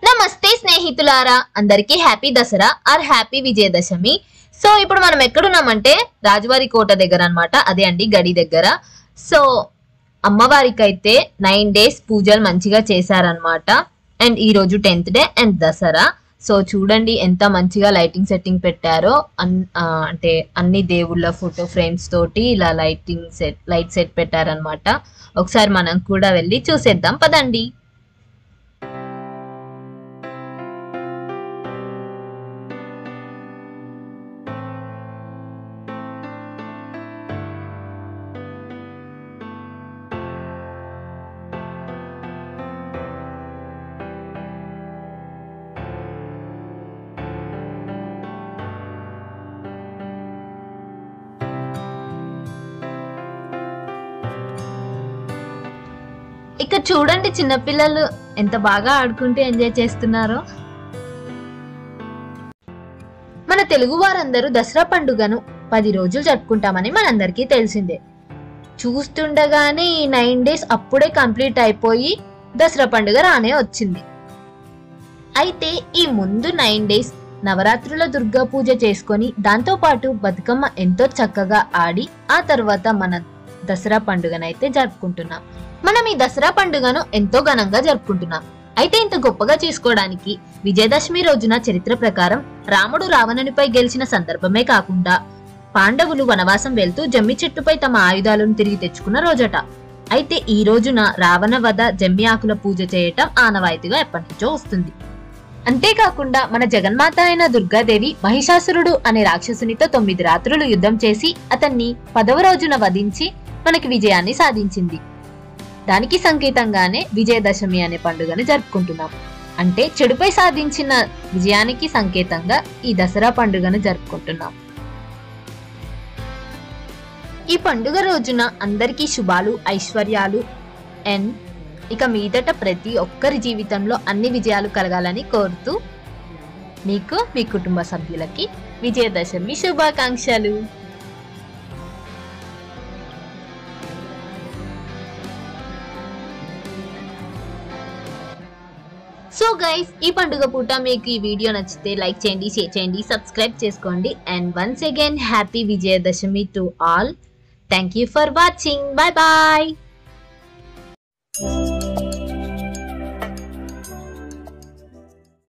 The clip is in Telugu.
నమస్తే స్నేహితులారా అందరికీ happy Dasara or happy Vijayadashami so ఇప్పుడు మనం ఎక్కడున్నామంటే రాజువారి కోట దగ్గర అన్నమాట అదే అండి గడి దగ్గర సో అమ్మవారికి అయితే నైన్ డేస్ పూజలు మంచిగా చేశారనమాట అండ్ ఈ రోజు tenth day and Dasara so చూడండి ఎంత మంచిగా లైటింగ్ సెట్టింగ్ పెట్టారో అన్ ఆ, అంటే అన్ని దేవుళ్ళ ఫోటో ఫ్రేమ్స్ తోటి ఇలా లైటింగ్ సెట్ లైట్ సెట్ పెట్టారనమాట ఒకసారి మనం కూడా వెళ్ళి చూసేద్దాం పదండి ఇక్కడ చూడండి చిన్నపిల్లలు ఎంత బాగా ఆడుకుంటూ ఎంజాయ్ చేస్తున్నారో మన తెలుగు వారందరూ దసరా పండుగను పది రోజులు జరుపుకుంటామని మనందరికీ తెలిసిందే చూస్తుండగానే ఈ నైన్ డేస్ అప్పుడే కంప్లీట్ అయిపోయి దసరా పండుగ రానే వచ్చింది అయితే ఈ ముందు నైన్ డేస్ నవరాత్రుల దుర్గా పూజ చేసుకొని దాంతో పాటు బతుకమ్మ ఎంతో చక్కగా ఆడి ఆ తర్వాత మన దసరా పండుగనైతే జరుపుకుంటున్నాం మనం ఈ దసరా పండుగను ఎంతో ఘనంగా జరుపుకుంటున్నాం అయితే ఇంత గొప్పగా చేసుకోవడానికి విజయదశమి రోజున చరిత్ర ప్రకారం రాముడు రావణునిపై గెలిచిన సందర్భమే కాకుండా పాండవులు వనవాసం వెళ్తూ జమ్మి చెట్టుపై తమ ఆయుధాలను తిరిగి తెచ్చుకున్న రోజట అయితే ఈ రోజున రావణ వధ జమ్మి ఆకుల పూజ చేయటం ఆనవాయితీగా ఎప్పటి నుంచో వస్తుంది అంతేకాకుండా మన జగన్మాత అయిన దుర్గాదేవి మహిషాసురుడు అనే రాక్షసునితో తొమ్మిది రాత్రులు యుద్ధం చేసి అతన్ని పదవ రోజున వధించి మనకి విజయాన్ని సాధించింది దానికి సంకేతంగానే విజయదశమి అనే పండుగను జరుపుకుంటున్నాం అంటే చెడుపై సాధించిన విజయానికి సంకేతంగా ఈ దసరా పండుగను జరుపుకుంటున్నాం ఈ పండుగ రోజున అందరికీ శుభాలు ఐశ్వర్యాలు అండ్ ఇక మీదట ప్రతి ఒక్కరి జీవితంలో అన్ని విజయాలు కలగాలని కోరుతూ మీకు మీ కుటుంబ సభ్యులకి విజయదశమి శుభాకాంక్షలు సో గైస్ ఈ పండుగ పూట మీకు ఈ వీడియో నచ్చితే లైక్ చేయండి షేర్ చేయండి సబ్స్క్రైబ్ చేసుకోండి and once again happy Vijayadashami to all thank you for watching bye bye